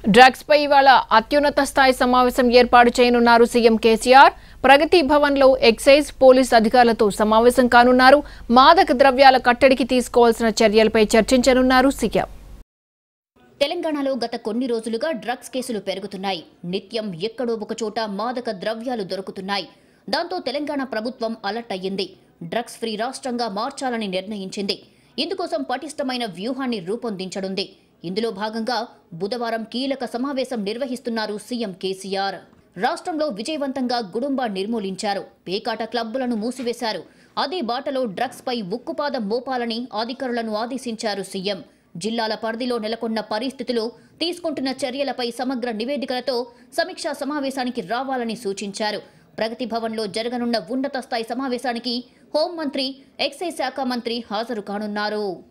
drugs పై ఇవాళ అత్యున్నత స్థాయి సమావేశం ఏర్పాటు చేయనున్నారు సీఎం కేసీఆర్ ప్రగతి భవన్లో ఎక్సైజ్ పోలీస్ అధికారులతో సమావేశం కానున్నారు మాదక ద్రవ్యాల కట్టడికి తీసుకోవాల్సిన చర్యలపై చర్చించనున్నారు సీఎం తెలంగాణలో గత కొన్ని రోజులుగా డ్రగ్స్ కేసులు పెరుగుతున్నాయి నిత్యం ఎక్కడో ఒక చోట మాదక ద్రవ్యాలు దొరుకుతున్నాయి దాంతో తెలంగాణ ప్రభుత్వం అలర్ట్ అయ్యింది డ్రగ్స్ ఫ్రీ రాష్ట్రంగా మార్చాలని నిర్ణయించింది ఇందుకోసం పటిష్టమైన వ్యూహాన్ని రూపొందించనుంది ఇందులో భాగంగా బుధవారం కీలక సమావేశం నిర్వహిస్తున్నారు సీఎం కేసీఆర్ రాష్ట్రంలో విజయవంతంగా గుడుంబా నిర్మూలించారు పేకాట క్లబ్బులను మూసివేశారు అదే బాటలో డ్రగ్స్ పై ఉక్కుపాదం మోపాలని అధికారులను ఆదేశించారు సీఎం జిల్లాల పరిధిలో నెలకొన్న పరిస్థితులు తీసుకుంటున్న చర్యలపై సమగ్ర నివేదికలతో సమీక్షా సమావేశానికి రావాలని సూచించారు ప్రగతి భవన్లో జరగనున్న ఉన్నత స్థాయి సమావేశానికి హోంమంత్రి ఎక్సైజ్ శాఖ మంత్రి హాజరు కానున్నారు